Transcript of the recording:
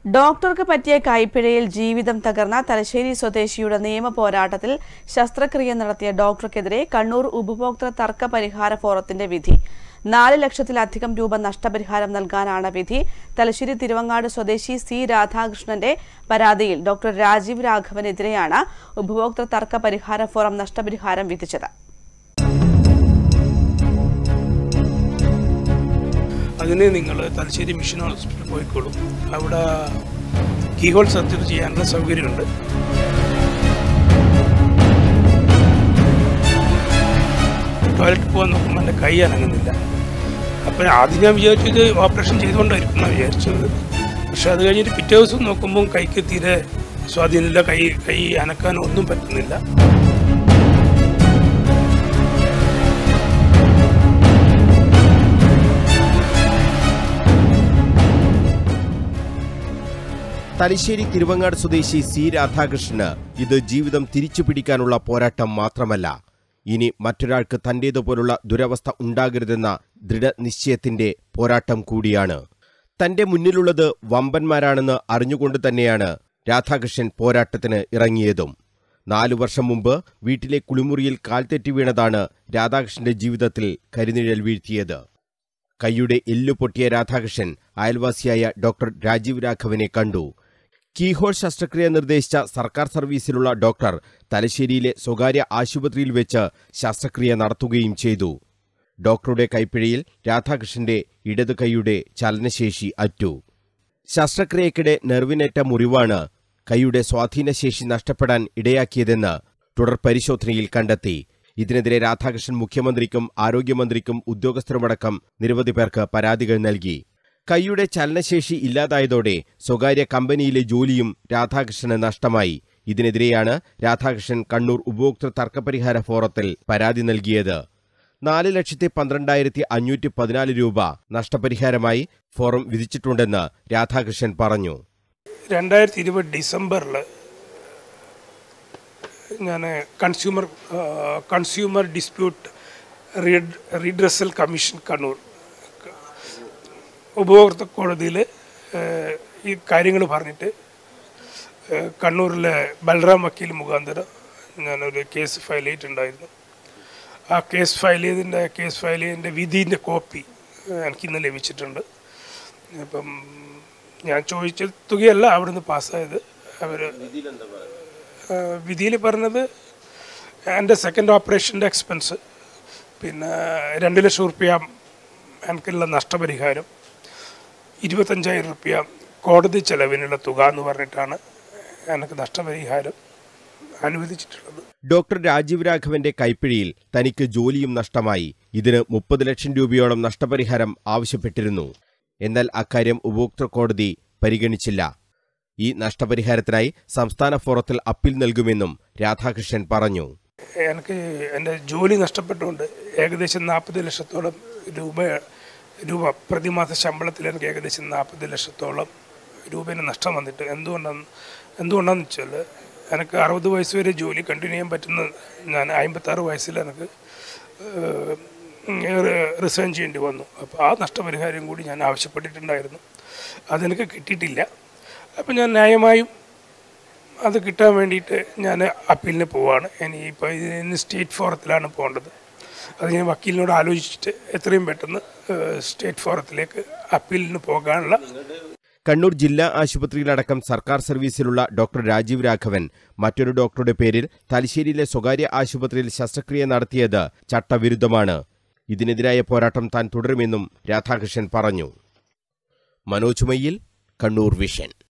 ഡോക്ടർക്ക് പറ്റിയ കൈപ്പിഴയിൽ ജീവിതം തകർന്ന തലശ്ശേരി സ്വദേശിയുടെ നിയമ പോരാട്ടത്തിൽ ശസ്ത്രക്രിയ നടത്തിയ ഡോക്ടർക്കെതിരെ കണ്ണൂർ ഉപഭോക്തൃ തർക്ക പരിഹാര ഫോറത്തിന്റെ വിധി നാല് ലക്ഷത്തിലധികം രൂപ നഷ്ടപരിഹാരം നൽകാനാണ് വിധി തലശ്ശേരി തിരുവങ്ങാട് സ്വദേശി സി രാധാകൃഷ്ണന്റെ പരാതിയിൽ ഡോക്ടർ രാജീവ് രാഘവനെതിരെയാണ് ഉപഭോക്തൃ തർക്ക പരിഹാര ഫോറം നഷ്ടപരിഹാരം വിധിച്ചത് അതിന് നിങ്ങൾ തലശ്ശേരി മിഷൻ ഹോസ്പിറ്റലിൽ പോയിക്കോളും അവിടെ കീഹോൾ സർജറി ചെയ്യാനുള്ള സൗകര്യമുണ്ട് ടോയ്ലറ്റ് പോകാൻ നോക്കുമ്പോൾ എൻ്റെ കൈ അനങ്ങുന്നില്ല അപ്പം ആദ്യം ഞാൻ വിചാരിച്ചത് ഓപ്പറേഷൻ ചെയ്തുകൊണ്ടായിരിക്കും എന്നാണ് വിചാരിച്ചത് പക്ഷെ അത് കഴിഞ്ഞിട്ട് പിറ്റേ ദിവസം നോക്കുമ്പോൾ കൈക്ക് തീരെ സ്വാധീനമില്ല കൈ കൈ അനക്കാനോ ഒന്നും പറ്റുന്നില്ല തലശ്ശേരി തിരുവങ്ങാട് സ്വദേശി സി രാധാകൃഷ്ണന് ഇത് ജീവിതം തിരിച്ചു പിടിക്കാനുള്ള പോരാട്ടം മാത്രമല്ല ഇനി മറ്റൊരാൾക്ക് തന്റേതുപോലുള്ള ദുരവസ്ഥ ഉണ്ടാകരുതെന്ന ദൃഢനിശ്ചയത്തിന്റെ പോരാട്ടം കൂടിയാണ് തന്റെ മുന്നിലുള്ളത് വമ്പന്മാരാണെന്ന് അറിഞ്ഞുകൊണ്ട് തന്നെയാണ് രാധാകൃഷ്ണൻ പോരാട്ടത്തിന് ഇറങ്ങിയതും നാലു വർഷം മുമ്പ് വീട്ടിലെ കുളിമുറിയിൽ കാൽതെറ്റി വീണതാണ് രാധാകൃഷ്ണന്റെ ജീവിതത്തിൽ കരിനിഴൽ വീഴ്ത്തിയത് കൈയുടെ എല്ലു പൊട്ടിയ രാധാകൃഷ്ണൻ അയൽവാസിയായ ഡോക്ടർ രാജീവ് രാഘവനെ കണ്ടു കീഹോൾ ശസ്ത്രക്രിയ നിർദ്ദേശിച്ച സർക്കാർ സർവീസിലുള്ള ഡോക്ടർ തലശ്ശേരിയിലെ സ്വകാര്യ ആശുപത്രിയിൽ വെച്ച് ശസ്ത്രക്രിയ നടത്തുകയും ചെയ്തു ഡോക്ടറുടെ കൈപ്പിഴയിൽ രാധാകൃഷ്ണന്റെ ഇടതു കൈയുടെ ചലനശേഷി അറ്റു ശസ്ത്രക്രിയക്കിടെ നെർവിനേറ്റ മുറിവാണ് കൈയുടെ സ്വാധീനശേഷി നഷ്ടപ്പെടാൻ ഇടയാക്കിയതെന്ന് തുടർ പരിശോധനയിൽ കണ്ടെത്തി ഇതിനെതിരെ രാധാകൃഷ്ണൻ മുഖ്യമന്ത്രിക്കും ആരോഗ്യമന്ത്രിക്കും ഉദ്യോഗസ്ഥരുമടക്കം നിരവധി പേർക്ക് പരാതികൾ നൽകി കൈയുടെ ചലനശേഷി ഇല്ലാതായതോടെ സ്വകാര്യ കമ്പനിയിലെ ജോലിയും രാധാകൃഷ്ണന് നഷ്ടമായി ഇതിനെതിരെയാണ് രാധാകൃഷ്ണൻ കണ്ണൂർ ഉപഭോക്തൃ തർക്കപരിഹാര ഫോറത്തിൽ പരാതി നൽകിയത് നാല് ലക്ഷത്തി പന്ത്രണ്ടായിരത്തി അഞ്ഞൂറ്റി പതിനാല് രൂപ നഷ്ടപരിഹാരമായി ഫോറം വിധിച്ചിട്ടുണ്ടെന്ന് രാധാകൃഷ്ണൻ പറഞ്ഞു രണ്ടായിരത്തി ഇരുപത് ഡിസംബറിൽ ഞാൻ consumer consumer dispute redressal commission Kannur ഉപഭോക്തൃ കോടതിയിൽ ഈ കാര്യങ്ങൾ പറഞ്ഞിട്ട് ഏഹ്, കണ്ണൂരിലെ ബൽറാം വക്കീൽ മുഖാന്തരം ഞാനൊരു കേസ് ഫയൽ ചെയ്തിട്ടുണ്ടായിരുന്നു ആ കേസ് ഫയൽ ചെയ്തതിൻ്റെ കേസ് ഫയൽ ചെയ്തതിൻ്റെ വിധീൻ്റെ കോപ്പി എനിക്കിന്ന് ലഭിച്ചിട്ടുണ്ട് അപ്പം ഞാൻ ചോദിച്ച തുകയല്ല അവിടുന്ന് പാസ്സായത് അവർ വിധിയിൽ പറഞ്ഞത് എൻ്റെ സെക്കൻഡ് ഓപ്പറേഷൻ്റെ എക്സ്പെൻസ് പിന്നെ രണ്ട് ലക്ഷം റുപ്യ എനിക്കുള്ള നഷ്ടപരിഹാരം ഇരുപത്തഞ്ചായിരം റുപ്യ കോടതി ചെലവിനുള്ള തുക എന്ന് പറഞ്ഞിട്ടാണ് എനിക്ക് നഷ്ടപരിഹാരം അനുവദിച്ചിട്ടുള്ളത് ഡോക്ടർ രാജീവ് രാഘവന്റെ കൈപ്പിഴിയിൽ തനിക്ക് ജോലിയും നഷ്ടമായി ഇതിന് മുപ്പത് ലക്ഷം രൂപയോളം നഷ്ടപരിഹാരം ആവശ്യപ്പെട്ടിരുന്നു എന്നാൽ അക്കാര്യം ഉപഭോക്തൃ കോടതി പരിഗണിച്ചില്ല ഈ നഷ്ടപരിഹാരത്തിനായി സംസ്ഥാന ഫോറത്തിൽ അപ്പീൽ നൽകുമെന്നും രാധാകൃഷ്ണൻ പറഞ്ഞു എനിക്ക് എൻ്റെ ജോലി നഷ്ടപ്പെട്ടുകൊണ്ട് ഏകദേശം നാൽപ്പത് ലക്ഷത്തോളം രൂപ രൂപ പ്രതിമാസ ശമ്പളത്തിൽ എനിക്ക് ഏകദേശം നാൽപ്പത് ലക്ഷത്തോളം രൂപേന് നഷ്ടം വന്നിട്ട് എന്തുകൊണ്ടാണ് എന്തുകൊണ്ടാന്ന് വെച്ചാൽ എനിക്ക് അറുപത് വയസ്സ് വരെ ജോലി കണ്ടിന്യൂ ചെയ്യാൻ പറ്റുന്ന ഞാൻ അമ്പത്താറ് വയസ്സിൽ എനിക്ക് റിസൈൻ ചെയ്യേണ്ടി വന്നു അപ്പോൾ ആ നഷ്ടപരിഹാരം കൂടി ഞാൻ ആവശ്യപ്പെട്ടിട്ടുണ്ടായിരുന്നു അതെനിക്ക് കിട്ടിയിട്ടില്ല അപ്പോൾ ഞാൻ ന്യായമായും അത് കിട്ടാൻ വേണ്ടിയിട്ട് ഞാൻ അപ്പീലിന് പോവാണ് ഇനി ഇപ്പോൾ ഇതിന് സ്റ്റേറ്റ് ഫോറത്തിലാണ് പോകേണ്ടത് അത് ഞാൻ വക്കീലിനോട് ആലോചിച്ചിട്ട് എത്രയും പെട്ടെന്ന് ഏഹ്, സ്റ്റേറ്റ് ഫോറത്തിലേക്ക് അപ്പീലിന് പോകാനുള്ള കണ്ണൂർ ജില്ലാ ആശുപത്രിയിലടക്കം സർക്കാർ സർവീസിലുള്ള ഡോക്ടർ രാജീവ് രാഘവൻ മറ്റൊരു ഡോക്ടറുടെ പേരിൽ തലശ്ശേരിയിലെ സ്വകാര്യ ആശുപത്രിയിൽ ശസ്ത്രക്രിയ നടത്തിയത് ചട്ടവിരുദ്ധമാണ് ഇതിനെതിരായ പോരാട്ടം താൻ തുടരുമെന്നും രാധാകൃഷ്ണൻ പറഞ്ഞു മനോജ് മയ്യിൽ കണ്ണൂർ വിഷൻ